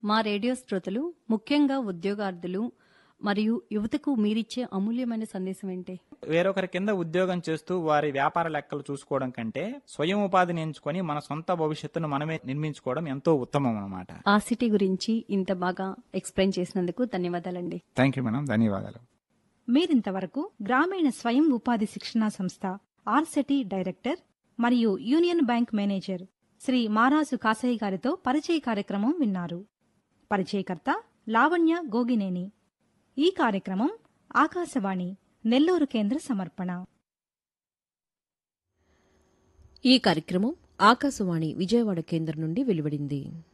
మా రేడియో శ్రోతలు ముఖ్యంగా ఉద్యోగార్థులు మరియు యువతకు మీరిచ్చే అమూల్యమైన సందేశం ఏంటి వేరొకరి కింద ఉద్యోగం చేస్తూ వారి వ్యాపార లెక్కలు చూసుకోవడం కంటే స్వయం ఉపాధిని ఎంచుకొని మన సొంత భవిష్యత్తును మనమే నిర్మించుకోవడం ఎంతో ఉత్తమం అనమాట ఆ సిటీ గురించి ఇంత బాగా ఎక్స్ప్లెయిన్ చేసినందుకు ధన్యవాదాలండి థ్యాంక్ యూ మేడం ధన్యవాదాలు మీరింతవరకు గ్రామీణ స్వయం ఉపాధి శిక్షణా సంస్థ ఆర్సెటి డైరెక్టర్ మరియు Union Bank manager Shri Maraju Kasayya గారితో పరిచయ కార్యక్రమం విన్నారు పరిచయకర్త లావణ్య గోగినేని ఈ కార్యక్రమం ఆకాశవాణి నెల్లూరు కేంద్ర సమర్పణ ఈ కార్యక్రమం ఆకాశవాణి విజయవాడ కేంద్రం నుండి వెలువడింది